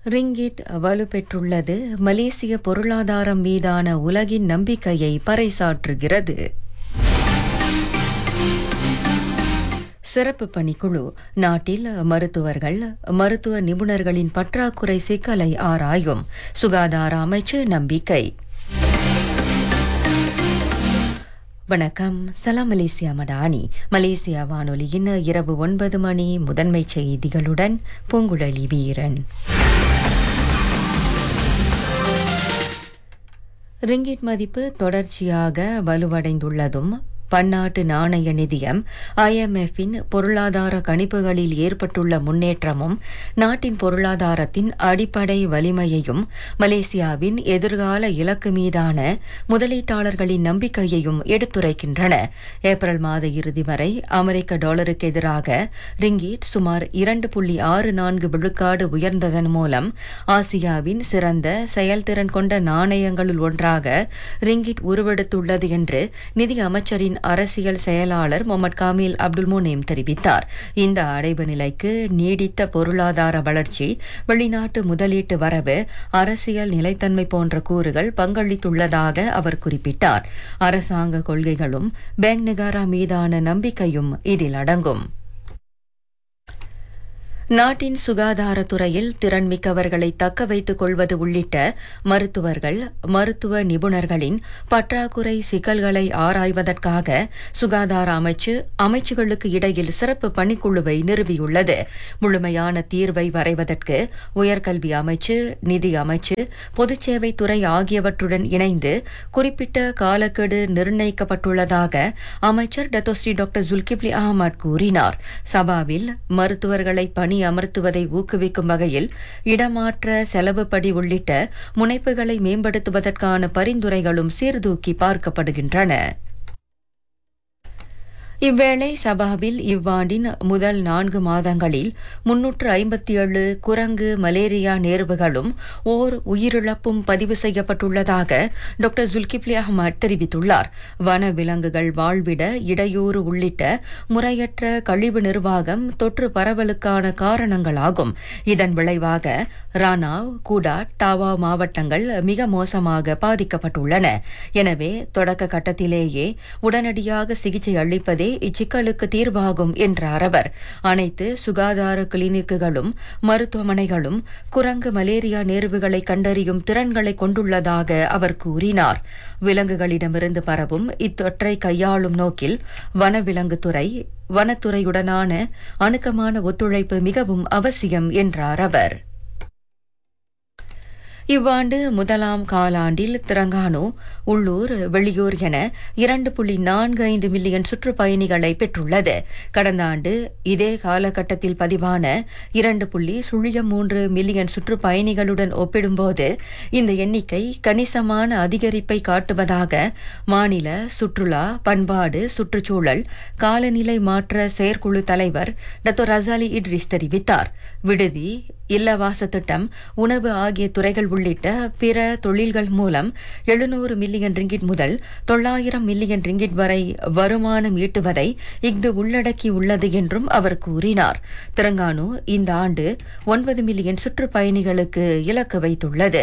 ringgit வலுப்பெற்றுள்ளது மலேசிய பொருளாதாரம் மீதான உலகின் நம்பிக்கையை பறைசாற்றுகிறது சிறப்பு பணிக்குழு நாட்டில் மருத்துவர்கள் மருத்துவ நிபுணர்களின் பற்றாக்குறை சிக்கலை ஆராயும் சுகாதார அமைச்சு நம்பிக்கை வணக்கம் சலாம் மலேசியா மடானி மலேசியா வானொலியின் இரவு ஒன்பது மணி முதன்மை செய்திகளுடன் பூங்குழலி வீரன் ரிங்கிட் மதிப்பு தொடர்ச்சியாக வலுவடைந்துள்ளதும் பன்னாட்டு நாணய நிதியம் ஐஎம்எஃப்பின் பொருளாதார கணிப்புகளில் ஏற்பட்டுள்ள முன்னேற்றமும் நாட்டின் பொருளாதாரத்தின் அடிப்படை வலிமையையும் மலேசியாவின் எதிர்கால இலக்கு மீதான முதலீட்டாளர்களின் நம்பிக்கையையும் எடுத்துரைக்கின்றன ஏப்ரல் மாத இறுதி வரை அமெரிக்க டாலருக்கு எதிராக ரிங்கீட் சுமார் இரண்டு புள்ளி ஆறு நான்கு விழுக்காடு உயர்ந்ததன் மூலம் ஆசியாவின் சிறந்த செயல்திறன் கொண்ட நாணயங்களுள் ஒன்றாக ரிங்கிட் உருவெடுத்துள்ளது என்று நிதி அமைச்சரின் அரசியல் செயலாளர் முகமது காமில் அப்துல் முனேம் தெரிவித்தார் இந்த அடைவு நிலைக்கு நீடித்த பொருளாதார வளர்ச்சி வெளிநாட்டு முதலீட்டு வரவு அரசியல் நிலைத்தன்மை போன்ற கூறுகள் பங்களித்துள்ளதாக அவர் குறிப்பிட்டார் அரசாங்க கொள்கைகளும் பேங்க் நிகாரா மீதான நம்பிக்கையும் இதில் அடங்கும் நாட்டின் சுகாதாரத்துறையில் திறன்மிக்கவர்களை தக்க வைத்துக் கொள்வது உள்ளிட்ட மருத்துவர்கள் மருத்துவ நிபுணர்களின் பற்றாக்குறை சிக்கல்களை ஆராய்வதற்காக சுகாதார அமைச்சு அமைச்சுகளுக்கு இடையில் சிறப்பு பணிக்குழுவை நிறுவியுள்ளது முழுமையான தீர்வை வரைவதற்கு உயர்கல்வி அமைச்சு நிதி அமைச்சு பொதுச்சேவைத்துறை ஆகியவற்றுடன் இணைந்து குறிப்பிட்ட காலக்கெடு நிர்ணயிக்கப்பட்டுள்ளதாக அமைச்சர் டத்தோஸ்ரீ டாக்டர் ஜுல்கிப்லி அகமது கூறினார் சபாவில் மருத்துவர்களை பணி அமர்த்துவதை ஊக்குவிக்கும் வகையில் இடமாற்ற செலவுப்படி உள்ளிட்ட முனைப்புகளை மேம்படுத்துவதற்கான பரிந்துரைகளும் சீர்தூக்கி பார்க்கப்படுகின்றன இவ்வேளை சபாவில் இவ்வாண்டின் முதல் நான்கு மாதங்களில் முன்னூற்று ஐம்பத்தி ஏழு குரங்கு மலேரியா நேர்வுகளும் ஓர் உயிரிழப்பும் பதிவு செய்யப்பட்டுள்ளதாக டாக்டர் ஜுல்கிப்லி அஹ்மத் தெரிவித்துள்ளார் வன விலங்குகள் வாழ்விட இடையூறு உள்ளிட்ட முறையற்ற கழிவு நிர்வாகம் தொற்று பரவலுக்கான காரணங்களாகும் இதன் விளைவாக ரானாவ் கூடாட் தாவா மாவட்டங்கள் மிக மோசமாக பாதிக்கப்பட்டுள்ளன எனவே தொடக்க கட்டத்திலேயே உடனடியாக சிகிச்சை அளிப்பதே இச்சிக்கலுக்கு தீர்வாகும் என்றார் அவர் அனைத்து சுகாதார கிளினிக்குகளும் மருத்துவமனைகளும் குரங்கு மலேரியா நேர்வுகளை கண்டறியும் திறன்களை கொண்டுள்ளதாக அவர் கூறினார் விலங்குகளிடமிருந்து பரவும் இத்தொற்றை கையாளும் நோக்கில் வனவிலங்குத்துறை வனத்துறையுடனான அணுக்கமான ஒத்துழைப்பு மிகவும் அவசியம் என்றார் அவர் இவ்வாண்டு முதலாம் காலாண்டில் திரங்கானு உள்ளூர் வெளியூர் என இரண்டு புள்ளி நான்கு ஐந்து மில்லியன் சுற்றுப்பயணிகளை பெற்றுள்ளது கடந்த ஆண்டு இதே காலகட்டத்தில் பதிவான இரண்டு புள்ளி சுழியம் மூன்று மில்லியன் சுற்றுப்பயணிகளுடன் ஒப்பிடும்போது இந்த எண்ணிக்கை கணிசமான அதிகரிப்பை காட்டுவதாக மாநில சுற்றுலா பண்பாடு சுற்றுச்சூழல் காலநிலை மாற்ற செயற்குழு தலைவர் டத்தோ ரசாலி இட்ரிஸ் தெரிவித்தார் விடுதி இல்லவாச திட்டம் உணவு ஆகிய துறைகள் உள்ளிட்ட பிற தொழில்கள் மூலம் எழுநூறு மில்லியன் ரிங்கிட் முதல் தொள்ளாயிரம் மில்லியன் ரிங்கிட் வரை வருமானம் ஈட்டுவதை இஃது உள்ளடக்கி உள்ளது என்றும் அவர் கூறினார் திரங்கானு இந்த ஆண்டு ஒன்பது மில்லியன் சுற்றுப்பயணிகளுக்கு இலக்கு வைத்துள்ளது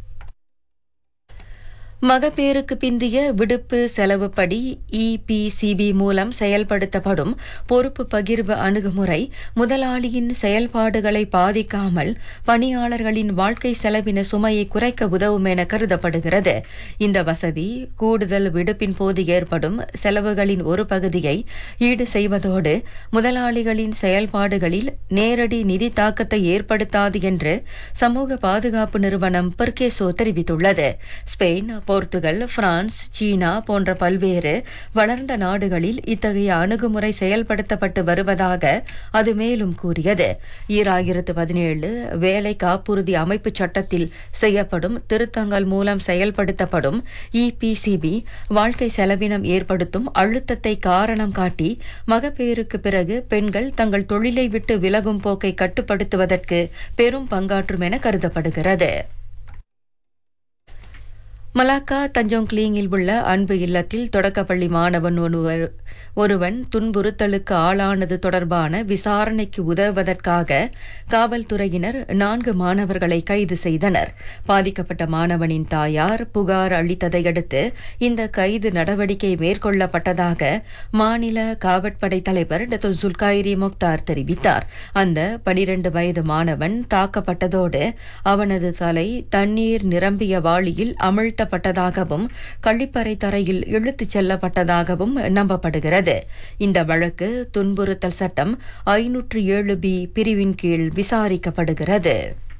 மகப்பேறுக்கு பிந்திய விடுப்பு செலவுப்படி இபிசிபி மூலம் செயல்படுத்தப்படும் பொறுப்பு பகிர்வு அணுகுமுறை முதலாளியின் செயல்பாடுகளை பாதிக்காமல் பணியாளர்களின் வாழ்க்கை செலவின சுமையை குறைக்க உதவும் என கருதப்படுகிறது இந்த வசதி கூடுதல் விடுப்பின் போது ஏற்படும் செலவுகளின் ஒரு பகுதியை ஈடு செய்வதோடு முதலாளிகளின் செயல்பாடுகளில் நேரடி நிதி தாக்கத்தை ஏற்படுத்தாது என்று சமூக பாதுகாப்பு நிறுவனம் பெர்கேசோ தெரிவித்துள்ளது ஸ்பெயின் போர்த்துகல் பிரான்ஸ் சீனா போன்ற பல்வேறு வளர்ந்த நாடுகளில் இத்தகைய அணுகுமுறை செயல்படுத்தப்பட்டு வருவதாக அது மேலும் கூறியது ஈராயிரத்து பதினேழு வேலை காப்புறுதி அமைப்பு சட்டத்தில் செய்யப்படும் திருத்தங்கள் மூலம் செயல்படுத்தப்படும் இபிசிபி வாழ்க்கை செலவினம் ஏற்படுத்தும் அழுத்தத்தை காரணம் காட்டி மகப்பேறுக்கு பிறகு பெண்கள் தங்கள் தொழிலை விட்டு விலகும் போக்கை கட்டுப்படுத்துவதற்கு பெரும் பங்காற்றும் என கருதப்படுகிறது மலாக்கா தஞ்சோங்க்லீங்கில் உள்ள அன்பு இல்லத்தில் தொடக்கப்பள்ளி மாணவன் ஒருவர் ஒருவன் துன்புறுத்தலுக்கு ஆளானது தொடர்பான விசாரணைக்கு உதவுவதற்காக காவல்துறையினர் நான்கு மாணவர்களை கைது செய்தனர் பாதிக்கப்பட்ட மாணவனின் தாயார் புகார் அளித்ததையடுத்து இந்த கைது நடவடிக்கை மேற்கொள்ளப்பட்டதாக மாநில காவற்படை தலைவர் டத்து சுல்காயிரி முக்தார் தெரிவித்தார் அந்த பனிரண்டு வயது மாணவன் தாக்கப்பட்டதோடு அவனது தலை தண்ணீர் நிரம்பிய வாளியில் அமிழ்த்தப்பட்டதாகவும் கழிப்பறை தரையில் இழுத்துச் செல்லப்பட்டதாகவும் நம்பப்படுகிறது இந்த வழக்கு துன்புறுத்தல் சட்டம் ஐநூற்று ஏழு பி பிரிவின் கீழ் விசாரிக்கப்படுகிறது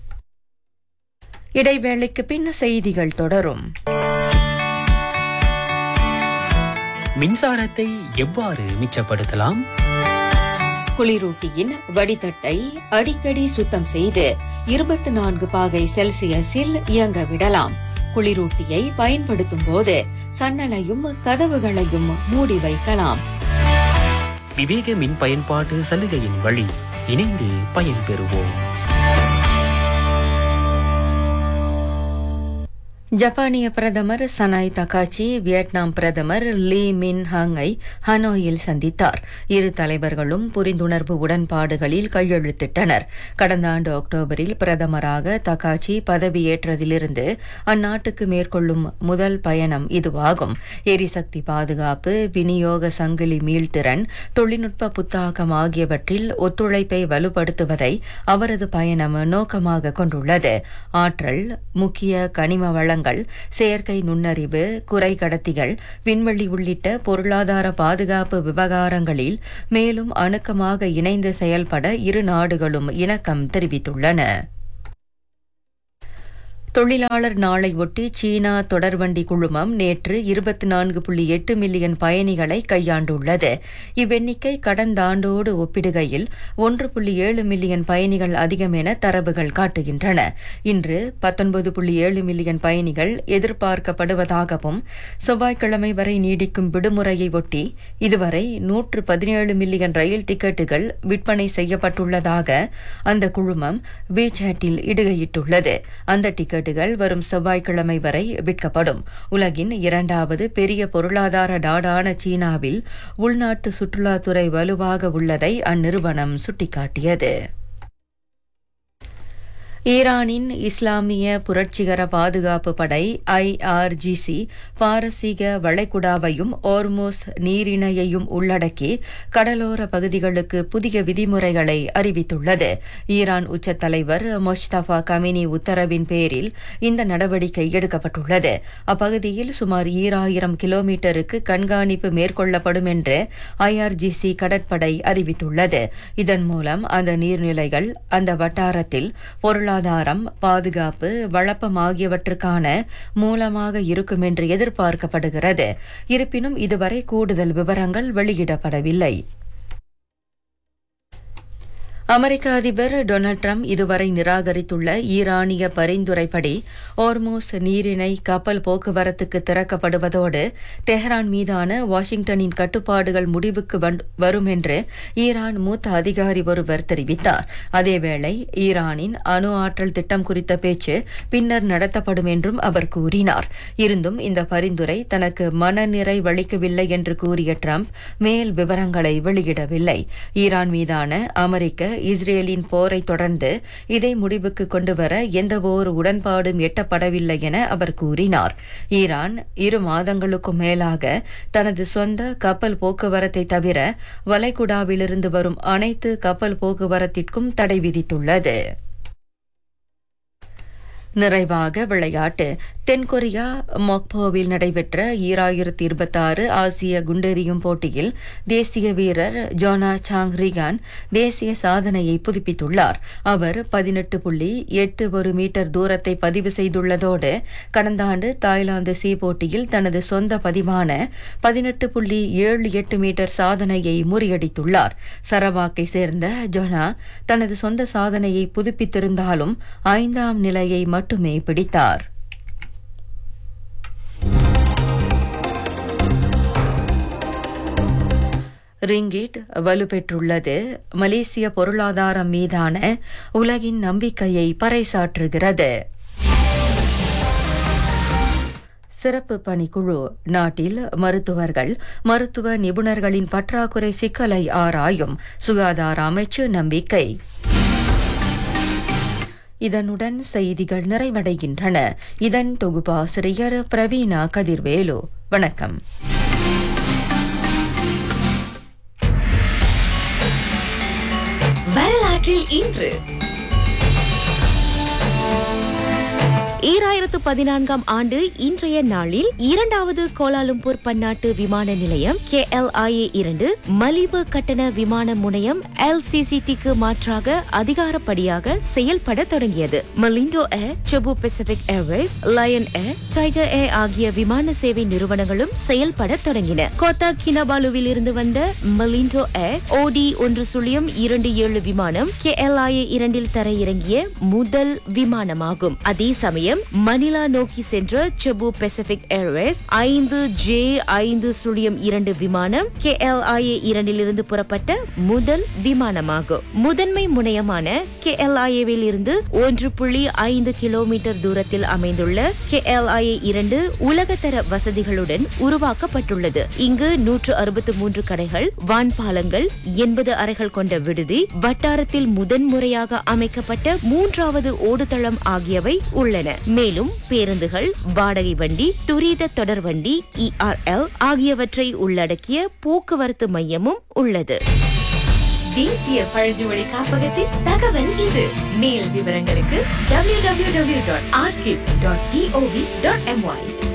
இடைவேளைக்கு பின் செய்திகள் தொடரும் மின்சாரத்தை எவ்வாறு மிச்சப்படுத்தலாம் குளிரூட்டியின் வடிதட்டை அடிக்கடி சுத்தம் செய்து இருபத்தி நான்கு பாகை செல்சியஸில் இயங்க விடலாம் குளிரூட்டியை பயன்படுத்தும் போது சன்னலையும் கதவுகளையும் மூடி வைக்கலாம் விவேக மின் பயன்பாட்டு சலுகையின் வழி இணைந்து பயன்பெறுவோம் ஜப்பானிய பிரதமர் சனாய் தகாச்சி வியட்நாம் பிரதமர் லீ மின் ஹாங்கை ஹனோயில் சந்தித்தார் இரு தலைவர்களும் புரிந்துணர்வு உடன்பாடுகளில் கையெழுத்திட்டனர் கடந்த ஆண்டு அக்டோபரில் பிரதமராக தகாச்சி பதவியேற்றதிலிருந்து அந்நாட்டுக்கு மேற்கொள்ளும் முதல் பயணம் இதுவாகும் எரிசக்தி பாதுகாப்பு விநியோக சங்கிலி மீள்திறன் தொழில்நுட்ப புத்தாக்கம் ஆகியவற்றில் ஒத்துழைப்பை வலுப்படுத்துவதை அவரது பயணம் நோக்கமாக கொண்டுள்ளது ஆற்றல் முக்கிய கனிம வளங்கள் செயற்கை நுண்ணறிவு குறை கடத்திகள் விண்வெளி உள்ளிட்ட பொருளாதார பாதுகாப்பு விவகாரங்களில் மேலும் அணுக்கமாக இணைந்து செயல்பட இரு நாடுகளும் இணக்கம் தெரிவித்துள்ளன தொழிலாளர் நாளை ஒட்டி சீனா தொடர்வண்டி குழுமம் நேற்று இருபத்தி நான்கு புள்ளி எட்டு மில்லியன் பயணிகளை கையாண்டுள்ளது இவ்வெண்ணிக்கை கடந்த ஆண்டோடு ஒப்பிடுகையில் ஒன்று புள்ளி ஏழு மில்லியன் பயணிகள் அதிகம் என தரவுகள் காட்டுகின்றன இன்று பத்தொன்பது புள்ளி ஏழு மில்லியன் பயணிகள் எதிர்பார்க்கப்படுவதாகவும் செவ்வாய்க்கிழமை வரை நீடிக்கும் விடுமுறையை ஒட்டி இதுவரை நூற்று பதினேழு மில்லியன் ரயில் டிக்கெட்டுகள் விற்பனை செய்யப்பட்டுள்ளதாக அந்த குழுமம் வீசாட்டில் இடுகையிட்டுள்ளது அந்த டிக்கெட் டிக்கெட்டுகள் வரும் செவ்வாய்க்கிழமை வரை விற்கப்படும் உலகின் இரண்டாவது பெரிய பொருளாதார நாடான சீனாவில் உள்நாட்டு சுற்றுலாத்துறை வலுவாக உள்ளதை அந்நிறுவனம் சுட்டிக்காட்டியது ஈரானின் இஸ்லாமிய புரட்சிகர பாதுகாப்பு படை ஐஆர்ஜிசி பாரசீக வளைகுடாவையும் ஓர்மோஸ் நீரிணையையும் உள்ளடக்கி கடலோர பகுதிகளுக்கு புதிய விதிமுறைகளை அறிவித்துள்ளது ஈரான் உச்ச தலைவர் மொஸ்தபா கமினி உத்தரவின் பேரில் இந்த நடவடிக்கை எடுக்கப்பட்டுள்ளது அப்பகுதியில் சுமார் ஈராயிரம் கிலோமீட்டருக்கு கண்காணிப்பு மேற்கொள்ளப்படும் என்று ஐஆர்ஜிசி கடற்படை அறிவித்துள்ளது இதன் மூலம் அந்த நீர்நிலைகள் அந்த வட்டாரத்தில் பொருளாதார பொருளாதாரம் பாதுகாப்பு வளப்பம் ஆகியவற்றுக்கான மூலமாக இருக்கும் என்று எதிர்பார்க்கப்படுகிறது இருப்பினும் இதுவரை கூடுதல் விவரங்கள் வெளியிடப்படவில்லை அமெரிக்க அதிபர் டொனால்ட் ட்ரம்ப் இதுவரை நிராகரித்துள்ள ஈரானிய பரிந்துரைப்படி ஓர்மோஸ் நீரிணை கப்பல் போக்குவரத்துக்கு திறக்கப்படுவதோடு தெஹ்ரான் மீதான வாஷிங்டனின் கட்டுப்பாடுகள் முடிவுக்கு வரும் என்று ஈரான் மூத்த அதிகாரி ஒருவர் தெரிவித்தார் அதேவேளை ஈரானின் அணு ஆற்றல் திட்டம் குறித்த பேச்சு பின்னர் நடத்தப்படும் என்றும் அவர் கூறினார் இருந்தும் இந்த பரிந்துரை தனக்கு மனநிறைவளிக்கவில்லை என்று கூறிய ட்ரம்ப் மேல் விவரங்களை வெளியிடவில்லை ஈரான் மீதான அமெரிக்க இஸ்ரேலின் போரை தொடர்ந்து இதை முடிவுக்கு கொண்டுவர எந்தவொரு உடன்பாடும் எட்டப்படவில்லை என அவர் கூறினார் ஈரான் இரு மாதங்களுக்கும் மேலாக தனது சொந்த கப்பல் போக்குவரத்தை தவிர வளைகுடாவிலிருந்து வரும் அனைத்து கப்பல் போக்குவரத்திற்கும் தடை விதித்துள்ளது நிறைவாக விளையாட்டு தென்கொரியா மொக்போவில் நடைபெற்ற ஈராயிரத்தி இருபத்தாறு ஆசிய குண்டெறியும் போட்டியில் தேசிய வீரர் ஜோனா சாங் ரிகான் தேசிய சாதனையை புதுப்பித்துள்ளார் அவர் பதினெட்டு புள்ளி எட்டு ஒரு மீட்டர் தூரத்தை பதிவு செய்துள்ளதோடு கடந்த ஆண்டு தாய்லாந்து சி போட்டியில் தனது சொந்த பதிவான பதினெட்டு புள்ளி ஏழு எட்டு மீட்டர் சாதனையை முறியடித்துள்ளார் சரவாக்கை சேர்ந்த ஜோனா தனது சொந்த சாதனையை புதுப்பித்திருந்தாலும் ஐந்தாம் நிலையை மட்டுமே பிடித்தார் ரிங்கிட் வலுப்பெற்றுள்ளது மலேசிய பொருளாதாரம் மீதான உலகின் நம்பிக்கையை பறைசாற்றுகிறது சிறப்பு பணிக்குழு நாட்டில் மருத்துவர்கள் மருத்துவ நிபுணர்களின் பற்றாக்குறை சிக்கலை ஆராயும் சுகாதார அமைச்சு நம்பிக்கை இதனுடன் செய்திகள் நிறைவடைகின்றன இதன் தொகுப்பாசிரியர் பிரவீணா கதிர்வேலு வணக்கம் வரலாற்றில் இன்று ஈராயிரத்து பதினான்காம் ஆண்டு இன்றைய நாளில் இரண்டாவது கோலாலும்பூர் பன்னாட்டு விமான நிலையம் கே எல் இரண்டு மலிவு கட்டண விமான முனையம் எல்சிசிடிக்கு மாற்றாக அதிகாரப்படியாக செயல்பட தொடங்கியது Malindo Air Cebu Pacific Airways Lion Air Tiger Air ஆகிய விமான சேவை நிறுவனங்களும் செயல்பட தொடங்கின கோத்தா கினபாலுவில் இருந்து வந்த மலிண்டோ ஏர் ஓடி ஒன்று சுழியம் இரண்டு ஏழு விமானம் கே எல் இரண்டில் தரையிறங்கிய முதல் விமானமாகும் அதே சமயம் மணிலா நோக்கி சென்ற செபு பசிபிக் ஏர்வேஸ் ஐந்து ஜே ஐந்து சுழியம் இரண்டு விமானம் கே எல் இரண்டிலிருந்து புறப்பட்ட முதல் விமானமாகும் முதன்மை முனையமான கே எல் வில் இருந்து ஒன்று புள்ளி ஐந்து கிலோமீட்டர் தூரத்தில் அமைந்துள்ள கே எல் இரண்டு உலகத்தர வசதிகளுடன் உருவாக்கப்பட்டுள்ளது இங்கு நூற்று அறுபத்து மூன்று கடைகள் வான்பாலங்கள் எண்பது அறைகள் கொண்ட விடுதி வட்டாரத்தில் முதன்முறையாக அமைக்கப்பட்ட மூன்றாவது ஓடுதளம் ஆகியவை உள்ளன மேலும் பேருந்துகள் வாடகை வண்டி துரித தொடர் வண்டி இஆர்எல் ஆகியவற்றை உள்ளடக்கிய போக்குவரத்து மையமும் உள்ளது தேசிய பழங்குமொழி காப்பகத்தின் தகவல் இது மேல் விவரங்களுக்கு www.archive.gov.my